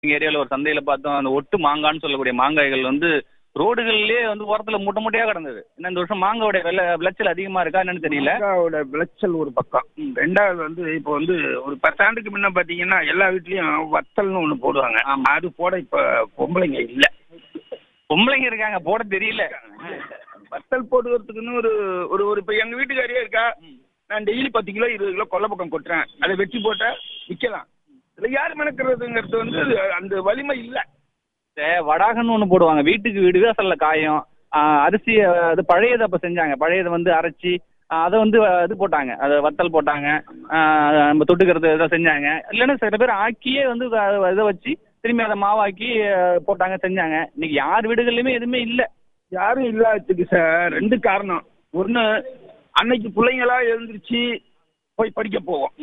எங்க ஏரியாவில் ஒரு சந்தையில பார்த்தோம் அந்த ஒட்டு மாங்கான்னு சொல்லக்கூடிய மாங்காய்கள் வந்து ரோடுகள்லயே வந்து ஓரத்துல மூட்டை மூட்டையா கிடந்தது என்ன இந்த வருஷம் மாங்காவுடைய விலை விளைச்சல் அதிகமா இருக்கா என்னன்னு தெரியல மாங்காவோட விளைச்சல் ஒரு பக்கம் ரெண்டாவது வந்து இப்போ வந்து ஒரு பத்தாண்டுக்கு முன்ன பாத்தீங்கன்னா எல்லா வீட்லயும் வத்தல்னு ஒண்ணு போடுவாங்க அது போட இப்ப பொம்பளைங்க இல்ல பொம்பளைங்க இருக்காங்க போட தெரியல வத்தல் போடுறதுக்குன்னு ஒரு ஒரு ஒரு இப்ப எங்க வீட்டுக்காரியே இருக்கா நான் டெய்லி பத்து கிலோ இருபது கிலோ கொல்லை பக்கம் கொட்டுறேன் அதை வெட்டி போட்டா விற்கலாம் இதுல யார் மெனக்கிறதுங்கிறது வந்து அது- அந்த வலிமை இல்ல இந்த வடாகன்னு ஒன்று போடுவாங்க வீட்டுக்கு வீடு வாசல்ல காயம் ஆஹ் அரிசி அஹ், அது பழையதை அப்போ செஞ்சாங்க பழையதை வந்து அரைச்சி ஆஹ் அதை வந்து அஹ், இது போட்டாங்க அதை வத்தல் போட்டாங்க ஆஹ் நம்ம தொட்டுக்கிறது இதை செஞ்சாங்க இல்லைன்னா சில பேர் ஆக்கியே வந்து அத- இதை வச்சு திரும்பி அதை மாவாக்கி அஹ், போட்டாங்க செஞ்சாங்க இன்னைக்கு யார் வீடுகள்லையுமே எதுவுமே இல்லை யாரும் இல்லாததுக்கு சார் ரெண்டு காரணம் ஒண்ணு அன்னைக்கு பிள்ளைங்களா எழுந்திருச்சு போய் படிக்க போவோம்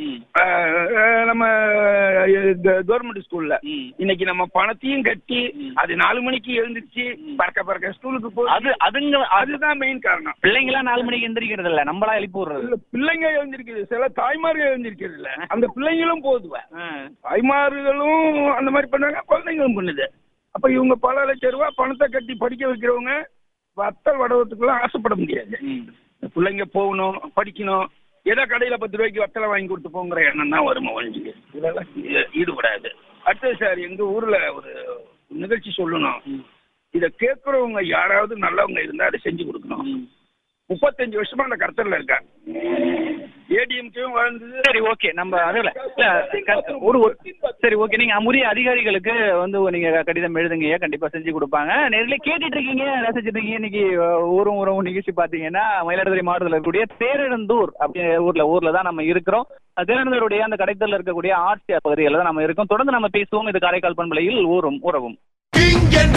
அஹ் நம்ம கவர்மெண்ட் ஸ்கூல்ல இன்னைக்கு நம்ம பணத்தையும் கட்டி அது நாலு மணிக்கு எழுந்திருச்சு பறக்க பறக்க ஸ்கூலுக்கு போய் அது அதுங்க அது அதுதான் மெயின் காரணம் பிள்ளைங்களா நாலு மணிக்கு எந்திரிக்கிறது இல்ல நம்மளா எழுப்பி விடுறது இதுல பிள்ளைங்க எழுந்திருக்குது சில தாய்மார்கள் எழுந்திருக்கிறது இல்ல அந்த பிள்ளைங்களும் போதுவேன் தாய்மார்களும் அந்த மாதிரி பண்ணாங்க குழந்தைங்களும் பண்ணுது அப்ப இவங்க பல லட்சம் ரூபாய் பணத்தை கட்டி படிக்க வைக்கிறவங்க வத்தல் வடவத்துக்குலாம் ஆசைப்பட முடியாது இந்த பிள்ளைங்க போகணும் படிக்கணும் ஏதோ கடையில பத்து ரூபாய்க்கு வத்தலை வாங்கி கொடுத்து போங்கிற எண்ணம் தான் வருமா ஒழிஞ்சு இதெல்லாம் ஈ- ஈடுபடாது அடுத்தது சார் எங்க ஊர்ல ஒரு நிகழ்ச்சி சொல்லணும் இதை கேட்கறவங்க யாராவது நல்லவங்க இருந்தா அதை செஞ்சு கொடுக்கணும் முப்பத்தஞ்சு வருஷமா அந்த கர்த்தர்ல இருக்கேன் ஏடிஎம்கேவும் வாழ்ந்தது சரி ஓகே நம்ம அதுல இல்ல, க- ஒரு ஒரு- சரி ஓகே நீங்க உரிய அதிகாரிகளுக்கு வந்து நீங்க கடிதம் எழுதுங்க கண்டிப்பா செஞ்சு கொடுப்பாங்க நேரில் கேட்டுட்டு இருக்கீங்க ரசிச்சிட்டு இருக்கீங்க இன்னைக்கு அஹ், ஊரும் உறவு நிகழ்ச்சி பாத்தீங்கன்னா மயிலாடுதுறை மாவட்டத்தில் இருக்கக்கூடிய தேரெழுந்தூர் அப்படி ஊர்ல ஊர்ல தான் நம்ம இருக்கிறோம் அஹ், தேரெழுந்தூருடைய அந்த கடைத்தல இருக்கக்கூடிய ஆர்சிஆர் பகுதிகளில் தான் நம்ம இருக்கோம் தொடர்ந்து நம்ம பேசுவோம் இது காரைக்கால் பண்பலையில் ஊரும் உறவும் கிங் என்ற